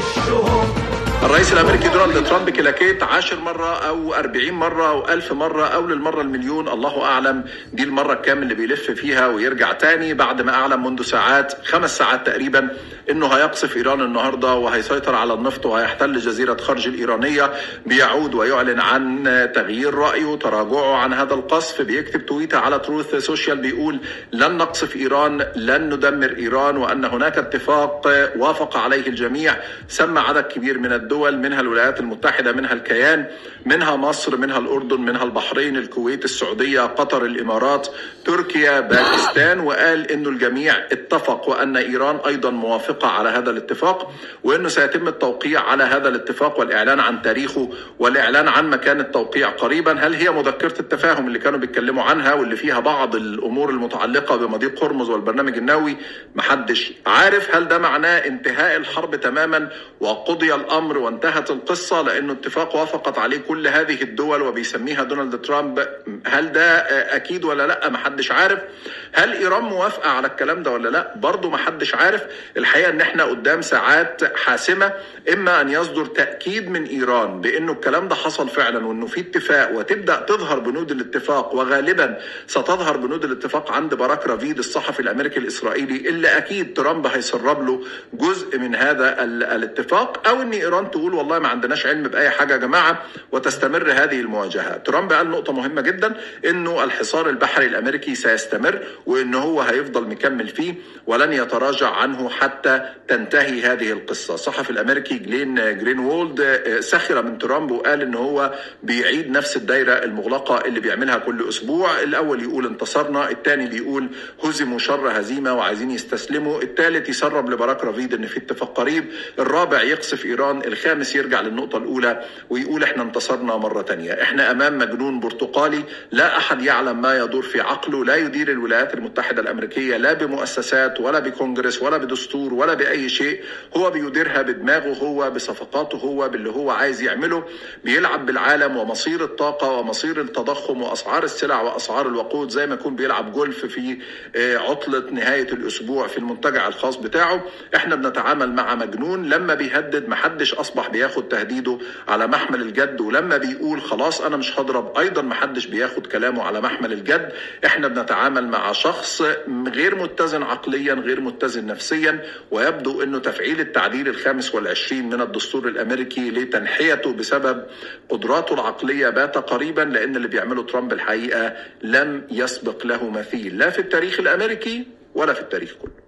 وشهم الرئيس الامريكي دونالد ترامب كلاكيت عشر مرة او أربعين مرة او ألف مرة او للمرة المليون الله اعلم دي المرة الكام اللي بيلف فيها ويرجع تاني بعد ما اعلن منذ ساعات خمس ساعات تقريبا انه هيقصف ايران النهاردة وهيسيطر على النفط وهيحتل جزيرة خرج الايرانية بيعود ويعلن عن تغيير رأيه تراجعه عن هذا القصف بيكتب تويتة على تروث سوشيال بيقول لن نقصف ايران لن ندمر ايران وان هناك اتفاق وافق عليه الجميع سمى عدد كبير من الدول دول منها الولايات المتحدة منها الكيان منها مصر منها الأردن منها البحرين الكويت السعودية قطر الإمارات تركيا باكستان وقال أنه الجميع اتفق وأن إيران أيضا موافقة على هذا الاتفاق وأنه سيتم التوقيع على هذا الاتفاق والإعلان عن تاريخه والإعلان عن مكان التوقيع قريبا هل هي مذكرة التفاهم اللي كانوا بيتكلموا عنها واللي فيها بعض الأمور المتعلقة بمضيق هرمز والبرنامج النووي محدش عارف هل ده معناه انتهاء الحرب تماما وقضي الأمر وانتهت القصة لأنه اتفاق وافقت عليه كل هذه الدول وبيسميها دونالد ترامب هل ده أكيد ولا لا محدش عارف هل إيران موافقة على الكلام ده ولا لا برضه محدش عارف الحقيقة ان احنا قدام ساعات حاسمة اما ان يصدر تأكيد من إيران بأنه الكلام ده حصل فعلا وانه في اتفاق وتبدأ تظهر بنود الاتفاق وغالبا ستظهر بنود الاتفاق عند باراك رافيد الصحفي الامريكي الاسرائيلي اللي اكيد ترامب هيسرب له جزء من هذا الاتفاق او ان ايران تقول والله ما عندناش علم باي حاجه يا جماعه وتستمر هذه المواجهه ترامب قال نقطه مهمه جدا انه الحصار البحري الامريكي سيستمر وان هو هيفضل مكمل فيه ولن يتراجع عنه حتى تنتهي هذه القصه الصحفي الامريكي جلين جرين وولد سخر من ترامب وقال ان هو بيعيد نفس الدايره المغلقه اللي بيعملها كل اسبوع الاول يقول انتصرنا الثاني بيقول هزموا شر هزيمه وعايزين يستسلموا الثالث يسرب لبراك رافيد ان في اتفاق قريب الرابع يقصف ايران الخامس يرجع للنقطة الأولى ويقول احنا انتصرنا مرة تانية احنا أمام مجنون برتقالي لا أحد يعلم ما يدور في عقله لا يدير الولايات المتحدة الأمريكية لا بمؤسسات ولا بكونجرس ولا بدستور ولا بأي شيء هو بيديرها بدماغه هو بصفقاته هو باللي هو عايز يعمله بيلعب بالعالم ومصير الطاقة ومصير التضخم وأسعار السلع وأسعار الوقود زي ما يكون بيلعب جولف في عطلة نهاية الأسبوع في المنتجع الخاص بتاعه احنا بنتعامل مع مجنون لما بيهدد محدش أصبح بياخد تهديده على محمل الجد ولما بيقول خلاص انا مش هضرب ايضا محدش بياخد كلامه على محمل الجد احنا بنتعامل مع شخص غير متزن عقليا غير متزن نفسيا ويبدو انه تفعيل التعديل الخامس والعشرين من الدستور الامريكي لتنحيته بسبب قدراته العقلية بات قريبا لان اللي بيعمله ترامب الحقيقة لم يسبق له مثيل لا في التاريخ الامريكي ولا في التاريخ كله